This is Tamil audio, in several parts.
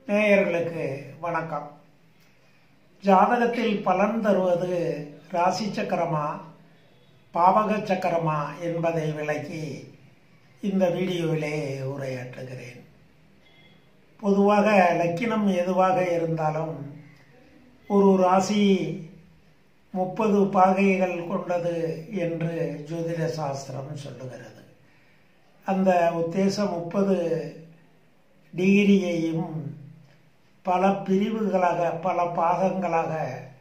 நேயர்களுக்கு வணக்கம் ஜாதகத்தில் பலன் தருவது ராசி சக்கரமா பாவக சக்கரமா என்பதை விளக்கி இந்த வீடியோவிலே உரையாற்றுகிறேன் பொதுவாக லக்கினம் எதுவாக இருந்தாலும் ஒரு ராசி முப்பது பாகைகள் கொண்டது என்று ஜோதிட சாஸ்திரம் சொல்லுகிறது அந்த உத்தேச முப்பது டிகிரியையும் பல பிரிவுகளாக பல பாகங்களாக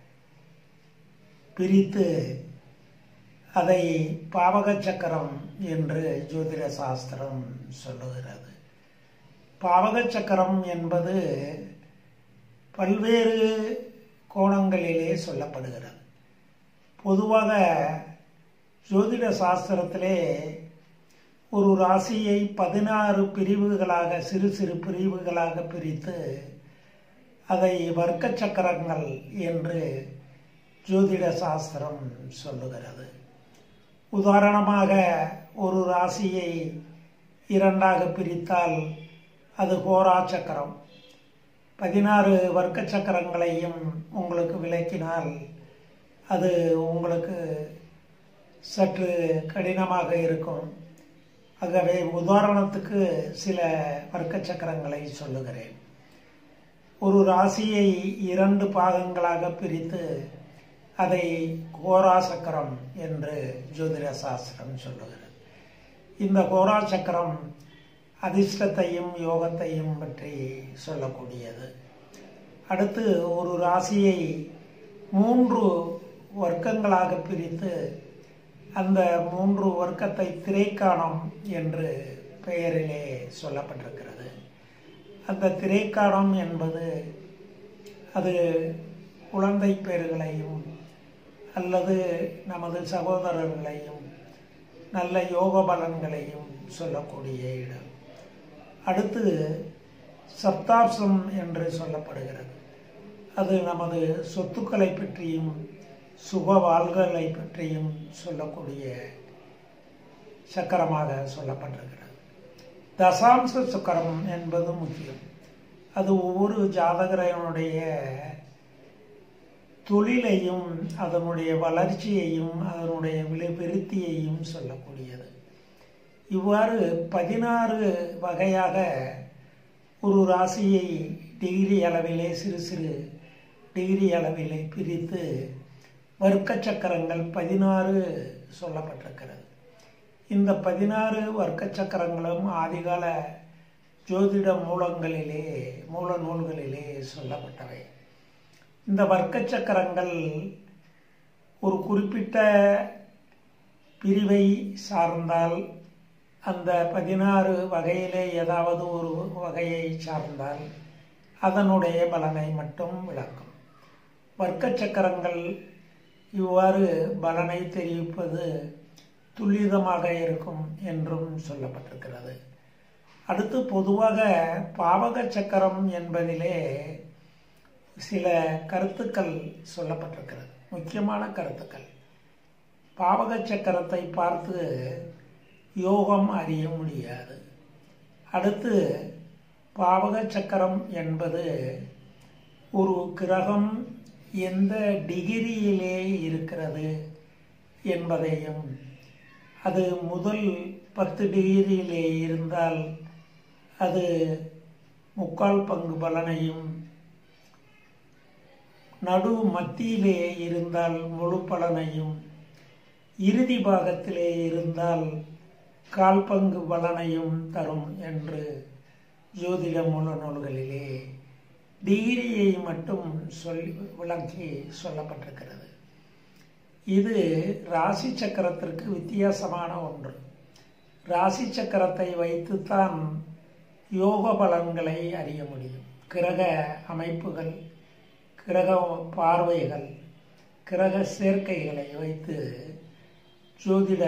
பிரித்து அதை பாவக சக்கரம் என்று ஜோதிட சாஸ்திரம் சொல்லுகிறது பாவக சக்கரம் என்பது பல்வேறு கோணங்களிலே சொல்லப்படுகிறது பொதுவாக ஜோதிட சாஸ்திரத்திலே ஒரு ராசியை பதினாறு பிரிவுகளாக சிறு சிறு பிரிவுகளாக பிரித்து அதை வர்க்க சக்கரங்கள் என்று ஜோதிட சாஸ்திரம் சொல்லுகிறது உதாரணமாக ஒரு ராசியை இரண்டாக பிரித்தால் அது ஹோரா சக்கரம் பதினாறு வர்க்க சக்கரங்களையும் உங்களுக்கு விளக்கினால் அது உங்களுக்கு சற்று கடினமாக இருக்கும் ஆகவே உதாரணத்துக்கு சில வர்க்க சக்கரங்களை சொல்லுகிறேன் ஒரு ராசியை இரண்டு பாகங்களாக பிரித்து அதை கோரா சக்கரம் என்று ஜோதிட சாஸ்திரம் சொல்லுகிறது இந்த கோரா சக்கரம் அதிர்ஷ்டத்தையும் யோகத்தையும் பற்றி சொல்லக்கூடியது அடுத்து ஒரு ராசியை மூன்று வர்க்கங்களாக பிரித்து அந்த மூன்று வர்க்கத்தை திரைக்காணம் என்று பெயரிலே சொல்லப்பட்டிருக்கிறது அந்த திரைக்காணம் என்பது அது குழந்தை பேர்களையும் அல்லது நமது சகோதரர்களையும் நல்ல யோக பலன்களையும் சொல்லக்கூடிய இடம் அடுத்து சப்தாப்சம் என்று சொல்லப்படுகிறது அது நமது சொத்துக்களை பற்றியும் சுக வாழ்களை பற்றியும் சொல்லக்கூடிய சக்கரமாக சொல்லப்பட்டிருக்கிறது தசாம்ச சக்கரம் என்பது முக்கியம் அது ஒவ்வொரு ஜாதகரனுடைய தொழிலையும் அதனுடைய வளர்ச்சியையும் அதனுடைய விருத்தியையும் சொல்லக்கூடியது இவ்வாறு பதினாறு வகையாக ஒரு ராசியை டிகிரி அளவிலே சிறு சிறு டிகிரி அளவிலே பிரித்து வர்க்க சக்கரங்கள் பதினாறு சொல்லப்பட்டிருக்கிறது இந்த பதினாறு வர்க்க சக்கரங்களும் ஆதிகால ஜோதிட மூலங்களிலே மூல நூல்களிலே சொல்லப்பட்டவை இந்த வர்க்க சக்கரங்கள் ஒரு குறிப்பிட்ட பிரிவை சார்ந்தால் அந்த பதினாறு வகையிலே ஏதாவது ஒரு வகையை சார்ந்தால் அதனுடைய பலனை மட்டும் விளக்கும் வர்க்க சக்கரங்கள் இவ்வாறு பலனை தெரிவிப்பது துல்லிதமாக இருக்கும் என்றும் சொல்லப்பட்டிருக்கிறது அடுத்து பொதுவாக பாவக சக்கரம் என்பதிலே சில கருத்துக்கள் சொல்லப்பட்டிருக்கிறது முக்கியமான கருத்துக்கள் பாவக சக்கரத்தை பார்த்து யோகம் அறிய முடியாது அடுத்து பாவக சக்கரம் என்பது ஒரு கிரகம் எந்த டிகிரியிலே இருக்கிறது என்பதையும் அது முதல் பத்து டிகிரியிலே இருந்தால் அது முக்கால் பங்கு பலனையும் நடு மத்தியிலே இருந்தால் முழு பலனையும் இறுதி பாகத்திலே இருந்தால் கால் பங்கு பலனையும் தரும் என்று ஜோதிட மூல நூல்களிலே டிகிரியை மட்டும் சொல்லி விளக்கி சொல்லப்பட்டிருக்கிறது இது ராசி சக்கரத்திற்கு வித்தியாசமான ஒன்று ராசி சக்கரத்தை வைத்துத்தான் யோக பலன்களை அறிய முடியும் கிரக அமைப்புகள் கிரக பார்வைகள் கிரக சேர்க்கைகளை வைத்து ஜோதிட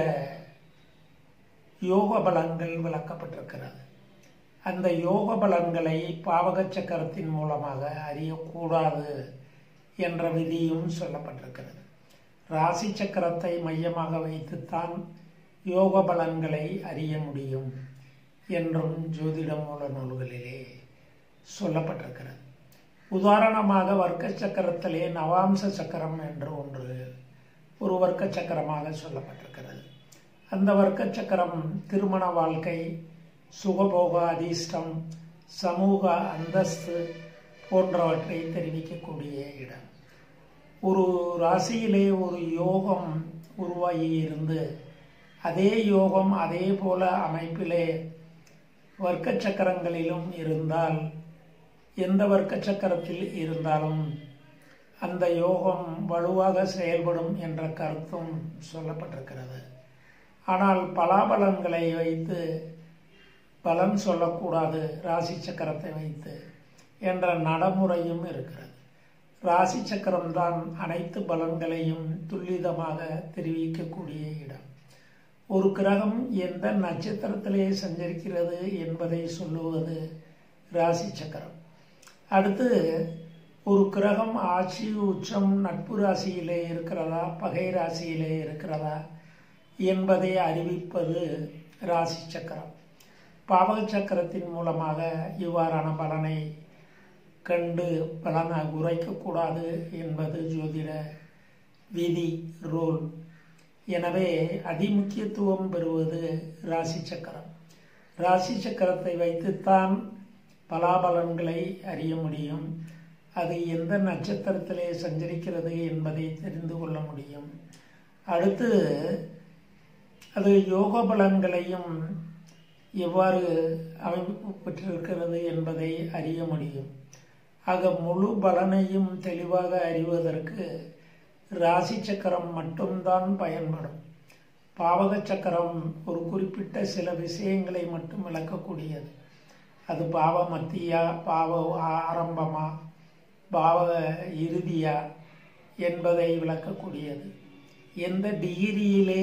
யோக பலன்கள் விளக்கப்பட்டிருக்கிறது அந்த யோக பலன்களை பாவக சக்கரத்தின் மூலமாக அறியக்கூடாது என்ற விதியும் சொல்லப்பட்டிருக்கிறது ராசி சக்கரத்தை மையமாக வைத்துத்தான் யோக பலன்களை அறிய முடியும் என்றும் ஜோதிட மூல நூல்களிலே சொல்லப்பட்டிருக்கிறது உதாரணமாக வர்க்க சக்கரத்திலே நவாம்ச சக்கரம் என்று ஒன்று ஒரு வர்க்க சக்கரமாக சொல்லப்பட்டிருக்கிறது அந்த வர்க்க சக்கரம் திருமண வாழ்க்கை சுகபோக அதிர்ஷ்டம் சமூக அந்தஸ்து போன்றவற்றை தெரிவிக்கக்கூடிய இடம் ஒரு ராசியிலே ஒரு யோகம் உருவாகி இருந்து அதே யோகம் அதே போல அமைப்பிலே வர்க்க சக்கரங்களிலும் இருந்தால் எந்த வர்க்க சக்கரத்தில் இருந்தாலும் அந்த யோகம் வலுவாக செயல்படும் என்ற கருத்தும் சொல்லப்பட்டிருக்கிறது ஆனால் பலாபலன்களை வைத்து பலன் சொல்லக்கூடாது ராசி சக்கரத்தை வைத்து என்ற நடைமுறையும் இருக்கிறது ராசி சக்கரம்தான் அனைத்து பலன்களையும் துல்லிதமாக தெரிவிக்கக்கூடிய இடம் ஒரு கிரகம் எந்த நட்சத்திரத்திலே சஞ்சரிக்கிறது என்பதை சொல்லுவது ராசி சக்கரம் அடுத்து ஒரு கிரகம் ஆட்சி உச்சம் நட்பு ராசியிலே இருக்கிறதா பகை ராசியிலே இருக்கிறதா என்பதை அறிவிப்பது ராசி சக்கரம் பாவக சக்கரத்தின் மூலமாக இவ்வாறான பலனை கண்டு பலனை உரைக்கக்கூடாது என்பது ஜோதிட விதி ரூல் எனவே அதிமுக்கியத்துவம் பெறுவது ராசி சக்கரம் ராசி சக்கரத்தை வைத்துத்தான் பலாபலன்களை அறிய முடியும் அது எந்த நட்சத்திரத்திலே சஞ்சரிக்கிறது என்பதை தெரிந்து கொள்ள முடியும் அடுத்து அது யோக பலன்களையும் எவ்வாறு அமைப்பு பெற்றிருக்கிறது என்பதை அறிய முடியும் ஆக முழு பலனையும் தெளிவாக அறிவதற்கு ராசி சக்கரம் மட்டும்தான் பயன்படும் பாவக சக்கரம் ஒரு குறிப்பிட்ட சில விஷயங்களை மட்டும் விளக்கக்கூடியது அது பாவ மத்தியா பாவ ஆரம்பமா பாவ இறுதியா என்பதை விளக்கக்கூடியது எந்த டிகிரியிலே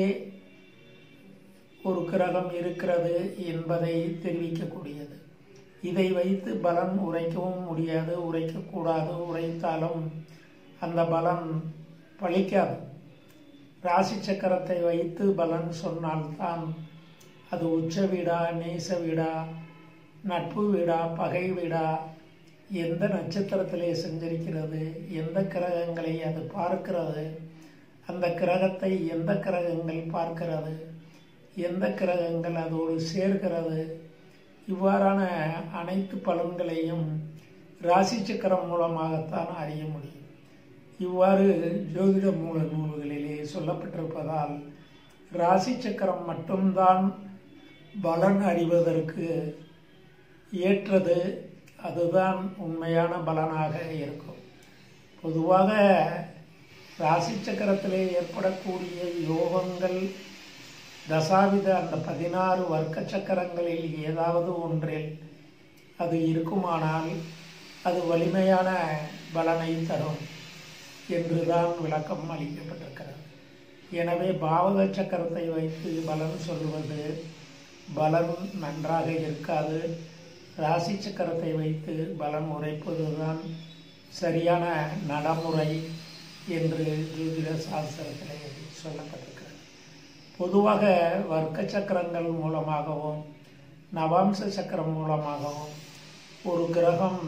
ஒரு கிரகம் இருக்கிறது என்பதை தெரிவிக்கக்கூடியது இதை வைத்து பலன் உரைக்கவும் முடியாது உரைக்கக்கூடாது உரைத்தாலும் அந்த பலன் பழிக்காது ராசி சக்கரத்தை வைத்து பலன் சொன்னால்தான் அது உச்ச வீடா நேச வீடா நட்பு வீடா பகை வீடா எந்த நட்சத்திரத்திலே சஞ்சரிக்கிறது எந்த கிரகங்களை அது பார்க்கிறது அந்த கிரகத்தை எந்த கிரகங்கள் பார்க்கிறது எந்த கிரகங்கள் அதோடு சேர்க்கிறது இவ்வாறான அனைத்து பலன்களையும் ராசி சக்கரம் மூலமாகத்தான் அறிய முடியும் இவ்வாறு ஜோதிட மூல நூல்களிலே சொல்லப்பட்டிருப்பதால் ராசி சக்கரம் மட்டும்தான் பலன் அறிவதற்கு ஏற்றது அதுதான் உண்மையான பலனாக இருக்கும் பொதுவாக ராசி சக்கரத்திலே ஏற்படக்கூடிய யோகங்கள் தசாவித அந்த பதினாறு வர்க்க சக்கரங்களில் ஏதாவது ஒன்றில் அது இருக்குமானால் அது வலிமையான பலனை தரும் என்றுதான் விளக்கம் அளிக்கப்பட்டிருக்கிறது எனவே பாவக சக்கரத்தை வைத்து பலன் சொல்வது பலன் நன்றாக இருக்காது ராசி சக்கரத்தை வைத்து பலன் உரைப்பதுதான் சரியான நடைமுறை என்று ஜோதிட சாஸ்திரத்திலே சொல்லப்பட்டிருக்கிறது பொதுவாக வர்க்க சக்கரங்கள் மூலமாகவும் நவாம்ச சக்கரம் மூலமாகவும் ஒரு கிரகம்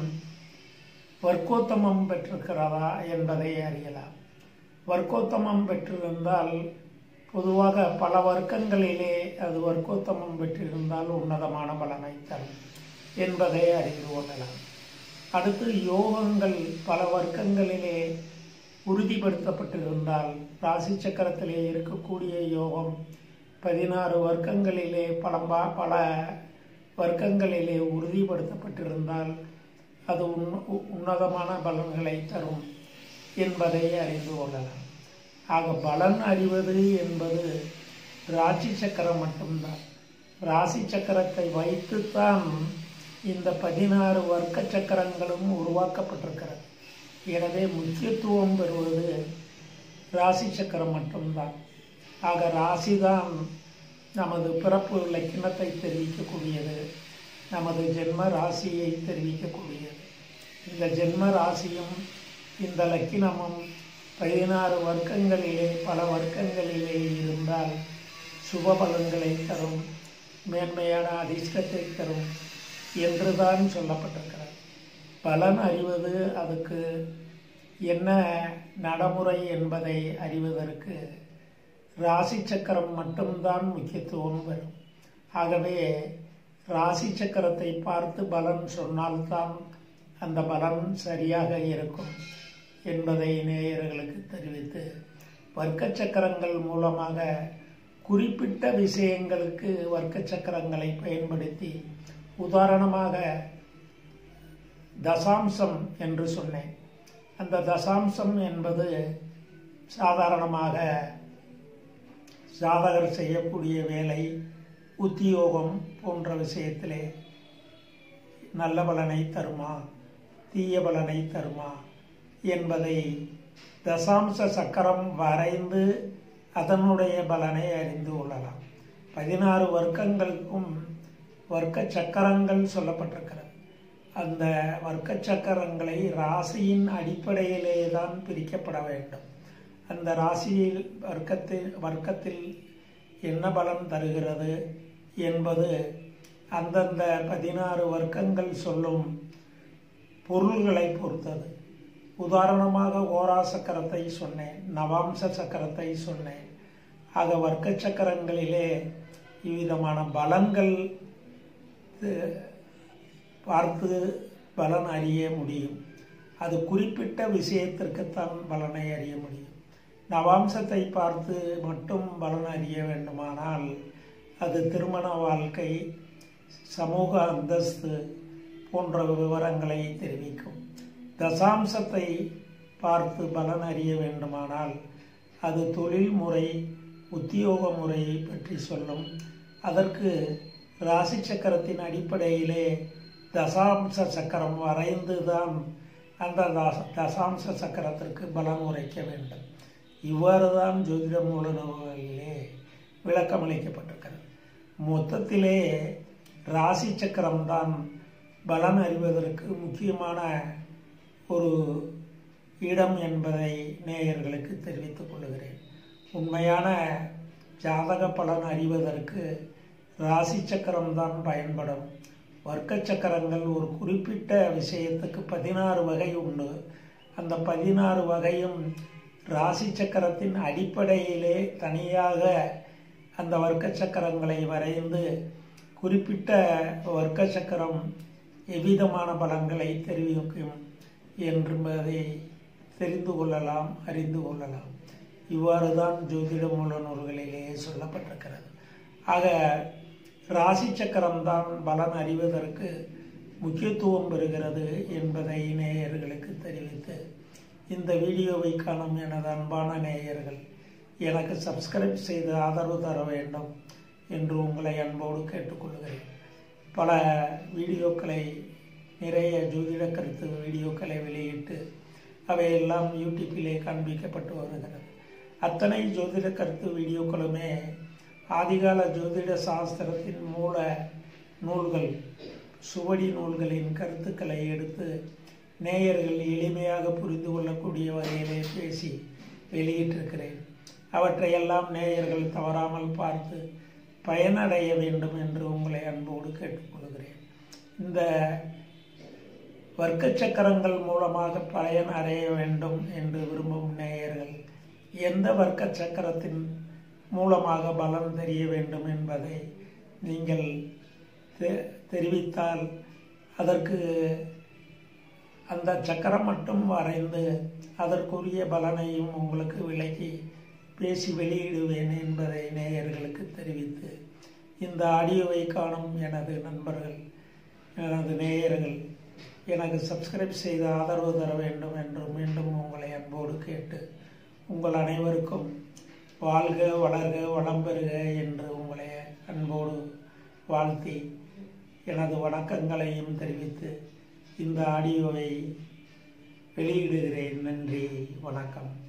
வர்க்கோத்தமம் பெற்றிருக்கிறதா என்பதை அறியலாம் வர்க்கோத்தமம் பெற்றிருந்தால் பொதுவாக பல வர்க்கங்களிலே அது வர்க்கோத்தமம் பெற்றிருந்தால் உன்னதமான பலனை தரும் என்பதை அறிந்து கொள்ளலாம் அடுத்து யோகங்கள் பல வர்க்கங்களிலே உறுதிப்படுத்தப்பட்டிருந்தால் ராசி சக்கரத்திலே இருக்கக்கூடிய யோகம் பதினாறு வர்க்கங்களிலே பலம்பா பல வர்க்கங்களிலே உறுதிப்படுத்தப்பட்டிருந்தால் அது உன் உன்னதமான பலன்களை தரும் என்பதை அறிந்து கொள்ளலாம் ஆக பலன் அறிவது என்பது ராசி சக்கரம் மட்டும்தான் ராசி சக்கரத்தை வைத்துத்தான் இந்த பதினாறு வர்க்க சக்கரங்களும் உருவாக்கப்பட்டிருக்கிறது எனவே முக்கியத்துவம் பெறுவது ராசி சக்கரம் மட்டும்தான் ஆக ராசி தான் நமது பிறப்பு லக்கினத்தை தெரிவிக்கக்கூடியது நமது ஜென்ம ராசியை தெரிவிக்கக்கூடியது இந்த ஜென்ம ராசியும் இந்த லக்கினமும் பதினாறு வர்க்கங்களிலே பல வர்க்கங்களிலே இருந்தால் சுப பலன்களை தரும் மேன்மையான அதிர்ஷ்டத்தை தரும் என்றுதான் சொல்லப்பட்டிருக்கிறது பலன் அறிவது அதுக்கு என்ன நடைமுறை என்பதை அறிவதற்கு ராசி சக்கரம் மட்டும்தான் முக்கியத்துவம் வரும் ஆகவே ராசி சக்கரத்தை பார்த்து பலன் சொன்னால்தான் அந்த பலன் சரியாக இருக்கும் என்பதை நேயர்களுக்கு தெரிவித்து வர்க்க சக்கரங்கள் மூலமாக குறிப்பிட்ட விஷயங்களுக்கு வர்க்க சக்கரங்களை பயன்படுத்தி உதாரணமாக தசாம்சம் என்று சொன்னேன் அந்த தசாம்சம் என்பது சாதாரணமாக சாதகர் செய்யக்கூடிய வேலை உத்தியோகம் போன்ற விஷயத்திலே நல்ல பலனை தருமா தீய பலனை தருமா என்பதை தசாம்ச சக்கரம் வரைந்து அதனுடைய பலனை அறிந்து கொள்ளலாம் பதினாறு வர்க்கங்களுக்கும் வர்க்க சக்கரங்கள் சொல்லப்பட்டிருக்கிறது அந்த வர்க்க சக்கரங்களை ராசியின் அடிப்படையிலே தான் பிரிக்கப்பட வேண்டும் அந்த ராசியில் வர்க்கத்தில் வர்க்கத்தில் என்ன பலன் தருகிறது என்பது அந்தந்த பதினாறு வர்க்கங்கள் சொல்லும் பொருள்களை பொறுத்தது உதாரணமாக ஓரா சக்கரத்தை சொன்னேன் நவாம்ச சக்கரத்தை சொன்னேன் ஆக வர்க்க சக்கரங்களிலே இவ்விதமான பலங்கள் பார்த்து பலன் அறிய முடியும் அது குறிப்பிட்ட விஷயத்திற்குத்தான் பலனை அறிய முடியும் நவாம்சத்தை பார்த்து மட்டும் பலன் அறிய வேண்டுமானால் அது திருமண வாழ்க்கை சமூக அந்தஸ்து போன்ற விவரங்களை தெரிவிக்கும் தசாம்சத்தை பார்த்து பலன் அறிய வேண்டுமானால் அது தொழில் முறை உத்தியோக முறையை பற்றி சொல்லும் அதற்கு ராசி சக்கரத்தின் அடிப்படையிலே தசாம்ச சக்கரம் வரைந்து தான் அந்த தசாம்ச சக்கரத்திற்கு பலன் உரைக்க வேண்டும் இவ்வாறு தான் ஜோதிட மூல நூல்களிலே விளக்கம் அளிக்கப்பட்டிருக்கிறது மொத்தத்திலே ராசி சக்கரம் தான் பலன் அறிவதற்கு முக்கியமான ஒரு இடம் என்பதை நேயர்களுக்கு தெரிவித்துக் கொள்கிறேன் உண்மையான ஜாதக பலன் அறிவதற்கு ராசி சக்கரம் தான் பயன்படும் வர்க்க சக்கரங்கள் ஒரு குறிப்பிட்ட விஷயத்துக்கு பதினாறு வகை உண்டு அந்த பதினாறு வகையும் ராசி சக்கரத்தின் அடிப்படையிலே தனியாக அந்த வர்க்க சக்கரங்களை வரைந்து குறிப்பிட்ட வர்க்க சக்கரம் எவ்விதமான பலன்களை தெரிவிக்கும் என்பதை தெரிந்து கொள்ளலாம் அறிந்து கொள்ளலாம் இவ்வாறு தான் ஜோதிட மூல நூல்களிலே சொல்லப்பட்டிருக்கிறது ஆக ராசி சக்கரம் தான் பலன் அறிவதற்கு முக்கியத்துவம் பெறுகிறது என்பதை நேயர்களுக்கு தெரிவித்து இந்த வீடியோவை காணும் எனது அன்பான நேயர்கள் எனக்கு சப்ஸ்கிரைப் செய்து ஆதரவு தர வேண்டும் என்று உங்களை அன்போடு கேட்டுக்கொள்கிறேன் பல வீடியோக்களை நிறைய ஜோதிட கருத்து வீடியோக்களை வெளியிட்டு அவையெல்லாம் யூடியூப்பிலே காண்பிக்கப்பட்டு வருகிறது அத்தனை ஜோதிட கருத்து வீடியோக்களுமே ஆதிகால ஜோதிட சாஸ்திரத்தின் மூல நூல்கள் சுவடி நூல்களின் கருத்துக்களை எடுத்து நேயர்கள் எளிமையாக புரிந்து கொள்ளக்கூடிய வகையிலே பேசி வெளியிட்டிருக்கிறேன் அவற்றையெல்லாம் நேயர்கள் தவறாமல் பார்த்து பயனடைய வேண்டும் என்று உங்களை அன்போடு கேட்டுக்கொள்கிறேன் இந்த வர்க்க சக்கரங்கள் மூலமாக பயன் அடைய வேண்டும் என்று விரும்பும் நேயர்கள் எந்த வர்க்க சக்கரத்தின் மூலமாக பலன் தெரிய வேண்டும் என்பதை நீங்கள் தெரிவித்தால் அதற்கு அந்த சக்கரம் மட்டும் வரைந்து அதற்குரிய பலனையும் உங்களுக்கு விளக்கி பேசி வெளியிடுவேன் என்பதை நேயர்களுக்கு தெரிவித்து இந்த ஆடியோவை காணும் எனது நண்பர்கள் எனது நேயர்கள் எனக்கு சப்ஸ்கிரைப் செய்து ஆதரவு தர வேண்டும் என்று மீண்டும் உங்களை அன்போடு கேட்டு உங்கள் அனைவருக்கும் வாழ்க வளர்க வளம் பெறுக என்று உங்களை அன்போடு வாழ்த்தி எனது வணக்கங்களையும் தெரிவித்து இந்த ஆடியோவை வெளியிடுகிறேன் நன்றி வணக்கம்